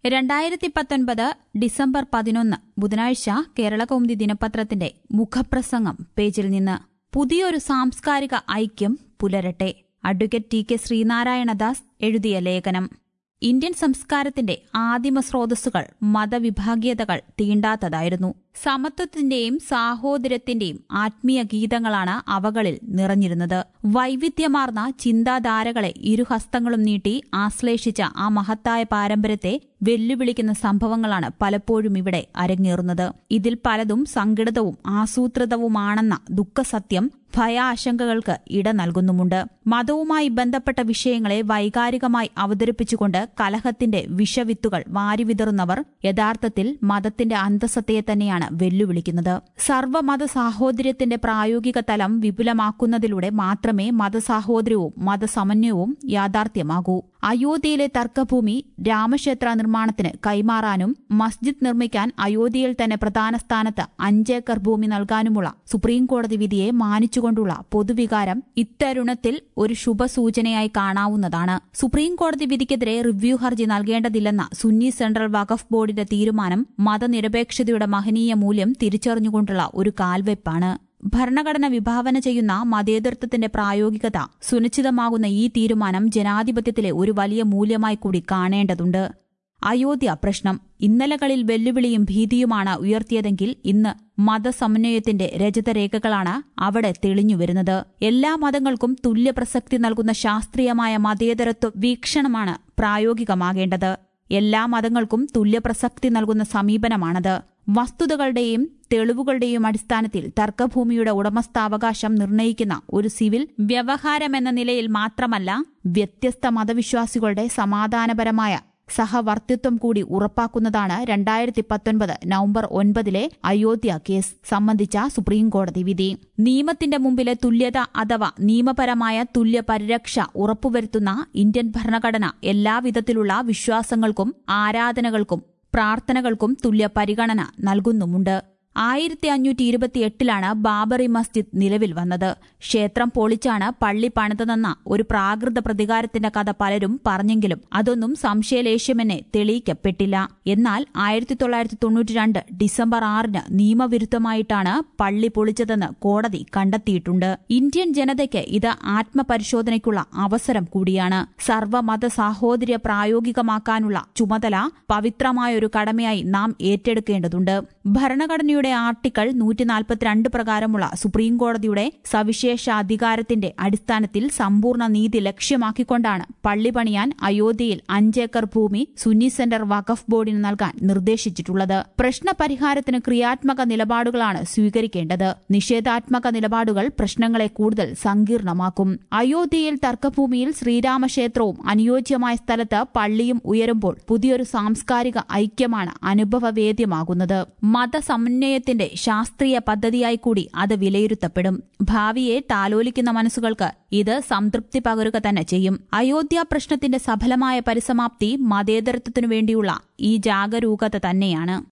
രണ്ടായിരത്തി പത്തൊൻപത് ഡിസംബർ പതിനൊന്ന് ബുധനാഴ്ച കേരളകൗമുദി ദിനപത്രത്തിന്റെ മുഖപ്രസംഗം പേജിൽ നിന്ന് പുതിയൊരു സാംസ്കാരിക ഐക്യം പുലരട്ടെ അഡ്വക്കേറ്റ് ടി കെ ശ്രീനാരായണദാസ് എഴുതിയ ലേഖനം ഇന്ത്യൻ സംസ്കാരത്തിന്റെ ആദിമ സ്രോതസ്സുകൾ മതവിഭാഗീയതകൾ തീണ്ടാത്തതായിരുന്നു സമത്വത്തിന്റെയും സാഹോദര്യത്തിന്റെയും ആത്മീയ ഗീതങ്ങളാണ് അവകളിൽ നിറഞ്ഞിരുന്നത് വൈവിധ്യമാർന്ന ചിന്താധാരകളെ ഇരുഹസ്തങ്ങളും നീട്ടി ആശ്ലേഷിച്ച ആ മഹത്തായ പാരമ്പര്യത്തെ വെല്ലുവിളിക്കുന്ന സംഭവങ്ങളാണ് പലപ്പോഴും ഇവിടെ അരങ്ങേറുന്നത് ഇതിൽ പലതും സംഘടിതവും ആസൂത്രിതവുമാണെന്ന ദുഃഖസത്യം ഭയാശങ്കകൾക്ക് ഇട നൽകുന്നുമുണ്ട് മതവുമായി ബന്ധപ്പെട്ട വിഷയങ്ങളെ വൈകാരികമായി അവതരിപ്പിച്ചുകൊണ്ട് കലഹത്തിന്റെ വിഷവിത്തുകൾ വാരിവിതറുന്നവർ യഥാർത്ഥത്തിൽ മതത്തിന്റെ അന്തസത്തയെ തന്നെയാണ് വെല്ലുവിളിക്കുന്നത് സർവ്വമത സാഹോദര്യത്തിന്റെ പ്രായോഗിക തലം വിപുലമാക്കുന്നതിലൂടെ മാത്രമേ മതസാഹോദര്യവും മതസമന്വയവും യാഥാർത്ഥ്യമാകൂ അയോധ്യയിലെ തർക്കഭൂമി രാമക്ഷേത്ര നിർമ്മാണത്തിന് കൈമാറാനും മസ്ജിദ് നിർമ്മിക്കാൻ അയോധ്യയിൽ തന്നെ പ്രധാന സ്ഥാനത്ത് അഞ്ചേക്കർ ഭൂമി നൽകാനുമുള്ള സുപ്രീംകോടതി വിധിയെ മാനിച്ചുകൊണ്ടുള്ള പൊതുവികാരം ഇത്തരുണത്തിൽ ഒരു ശുഭസൂചനയായി കാണാവുന്നതാണ് സുപ്രീംകോടതി വിധിക്കെതിരെ റിവ്യൂ ഹർജി നൽകേണ്ടതില്ലെന്ന സുന്നി സെൻട്രൽ വഖഫ് ബോർഡിന്റെ തീരുമാനം മതനിരപേക്ഷതയുടെ മഹനീയ മൂല്യം തിരിച്ചറിഞ്ഞുകൊണ്ടുള്ള ഒരു കാൽവെപ്പാണ് ഭരണഘടന വിഭാവന ചെയ്യുന്ന മതേതരത്വത്തിന്റെ പ്രായോഗികത സുനിശ്ചിതമാകുന്ന ഈ തീരുമാനം ജനാധിപത്യത്തിലെ ഒരു വലിയ മൂല്യമായി കൂടി കാണേണ്ടതുണ്ട് അയോധ്യ പ്രശ്നം ഇന്നലകളിൽ വെല്ലുവിളിയും ഭീതിയുമാണ് ഉയർത്തിയതെങ്കിൽ ഇന്ന് മതസമന്വയത്തിന്റെ രജതരേഖകളാണ് അവിടെ തെളിഞ്ഞുവരുന്നത് എല്ലാ മതങ്ങൾക്കും തുല്യ പ്രസക്തി നൽകുന്ന ശാസ്ത്രീയമായ മതേതരത്വ വീക്ഷണമാണ് പ്രായോഗികമാകേണ്ടത് എല്ലാ മതങ്ങൾക്കും തുല്യ പ്രസക്തി നൽകുന്ന സമീപനമാണത് വസ്തുതകളുടെയും തെളിവുകളുടെയും അടിസ്ഥാനത്തിൽ തർക്കഭൂമിയുടെ ഉടമസ്ഥാവകാശം നിർണയിക്കുന്ന ഒരു സിവിൽ വ്യവഹാരമെന്ന നിലയിൽ മാത്രമല്ല വ്യത്യസ്ത മതവിശ്വാസികളുടെ സമാധാനപരമായ സഹവർത്തിത്വം കൂടി ഉറപ്പാക്കുന്നതാണ് രണ്ടായിരത്തി പത്തൊൻപത് നവംബർ ഒൻപതിലെ അയോധ്യ കേസ് സംബന്ധിച്ച സുപ്രീംകോടതി വിധി നിയമത്തിന്റെ മുമ്പിലെ തുല്യത അഥവാ നിയമപരമായ തുല്യ പരിരക്ഷ ഉറപ്പുവരുത്തുന്ന ഇന്ത്യൻ ഭരണഘടന എല്ലാവിധത്തിലുള്ള വിശ്വാസങ്ങൾക്കും ആരാധനകൾക്കും പ്രാർത്ഥനകൾക്കും തുല്യ പരിഗണന നൽകുന്നുമുണ്ട് ആയിരത്തി അഞ്ഞൂറ്റി ഇരുപത്തിയെട്ടിലാണ് ബാബറി മസ്ജിദ് നിലവിൽ വന്നത് ക്ഷേത്രം പൊളിച്ചാണ് പള്ളി പണിതതെന്ന ഒരു പ്രാകൃത പ്രതികാരത്തിന്റെ കഥ പലരും പറഞ്ഞെങ്കിലും അതൊന്നും സംശയലേശ്യമെന്നെ തെളിയിക്കപ്പെട്ടില്ല എന്നാൽ ആയിരത്തി തൊള്ളായിരത്തി തൊണ്ണൂറ്റി രണ്ട് ഡിസംബർ ആറിന് നിയമവിരുദ്ധമായിട്ടാണ് പള്ളി പൊളിച്ചതെന്ന് കോടതി കണ്ടെത്തിയിട്ടുണ്ട് ഇന്ത്യൻ ജനതയ്ക്ക് ഇത് ആത്മപരിശോധനയ്ക്കുള്ള അവസരം കൂടിയാണ് സർവ്വമത സാഹോദര്യ പ്രായോഗികമാക്കാനുള്ള ചുമതല പവിത്രമായൊരു കടമയായി നാം ഏറ്റെടുക്കേണ്ടതുണ്ട് ഭരണഘടനയുടെ ഇന്ത്യയുടെ ആർട്ടിക്കിൾ നൂറ്റി നാൽപ്പത്തിരണ്ട് പ്രകാരമുള്ള സുപ്രീംകോടതിയുടെ സവിശേഷ അധികാരത്തിന്റെ അടിസ്ഥാനത്തിൽ സമ്പൂർണ്ണ നീതി ലക്ഷ്യമാക്കിക്കൊണ്ടാണ് പള്ളി പണിയാൻ അയോധ്യയിൽ അഞ്ചേക്കർ ഭൂമി സുന്നി സെന്റർ വഖഫ് ബോർഡിന് നൽകാൻ നിർദ്ദേശിച്ചിട്ടുള്ളത് പ്രശ്നപരിഹാരത്തിന് ക്രിയാത്മക നിലപാടുകളാണ് സ്വീകരിക്കേണ്ടത് നിഷേധാത്മക നിലപാടുകൾ പ്രശ്നങ്ങളെ കൂടുതൽ സങ്കീർണമാക്കും അയോധ്യയിൽ തർക്കഭൂമിയിൽ ശ്രീരാമക്ഷേത്രവും അനുയോജ്യമായ സ്ഥലത്ത് പള്ളിയും ഉയരുമ്പോൾ പുതിയൊരു സാംസ്കാരിക ഐക്യമാണ് അനുഭവവേദ്യമാകുന്നത് മതസമന്വയത്തിന്റെ ശാസ്ത്രീയ പദ്ധതിയായി കൂടി അത് വിലയിരുത്തപ്പെടും ഭാവിയെ താലോലിക്കുന്ന മനസ്സുകൾക്ക് ഇത് സംതൃപ്തി പകരുക തന്നെ ചെയ്യും അയോധ്യ പ്രശ്നത്തിന്റെ സഫലമായ പരിസമാപ്തി മതേതരത്വത്തിനു വേണ്ടിയുള്ള ഈ ജാഗരൂകത തന്നെയാണ്